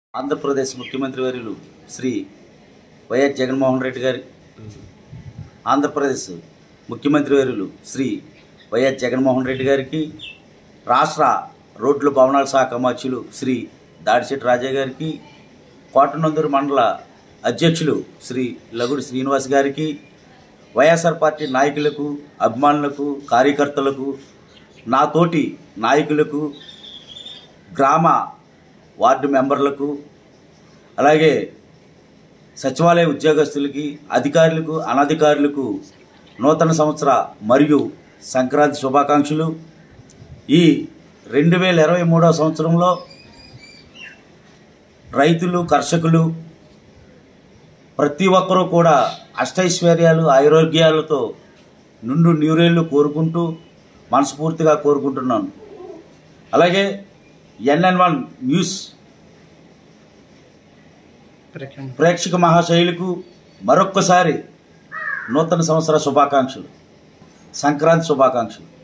ఆంధ్రప్రదేశ్ ముఖ్యమంత్రి వర్యులు శ్రీ వైఎస్ జగన్మోహన్ రెడ్డి గారి ఆంధ్రప్రదేశ్ ముఖ్యమంత్రి వర్యులు శ్రీ వైఎస్ జగన్మోహన్ రెడ్డి గారికి రాష్ట్ర రోడ్లు భవనాల శాఖ మంత్రులు శ్రీ దాడిశెట్టి రాజా గారికి కోటనందూరు మండల అధ్యక్షులు శ్రీ లగుడి శ్రీనివాస్ గారికి వైఎస్ఆర్ పార్టీ నాయకులకు అభిమానులకు కార్యకర్తలకు నాతోటి నాయకులకు గ్రామ వార్డు మెంబర్లకు అలాగే సచివాలయ ఉద్యోగస్తులకి అధికారులకు అనధికారులకు నూతన సంవత్సర మరియు సంక్రాంతి శుభాకాంక్షలు ఈ రెండు వేల ఇరవై మూడవ సంవత్సరంలో రైతులు కర్షకులు ప్రతి ఒక్కరూ కూడా అష్టైశ్వర్యాలు ఆరోగ్యాలతో నుండు న్యూరేళ్లు కోరుకుంటూ మనస్ఫూర్తిగా కోరుకుంటున్నాను అలాగే ఎన్ఎన్ వన్ న్యూస్ ప్రేక్షక మహాశైలుకు మరొక్కసారి నూతన సంవత్సర శుభాకాంక్షలు సంక్రాంతి శుభాకాంక్షలు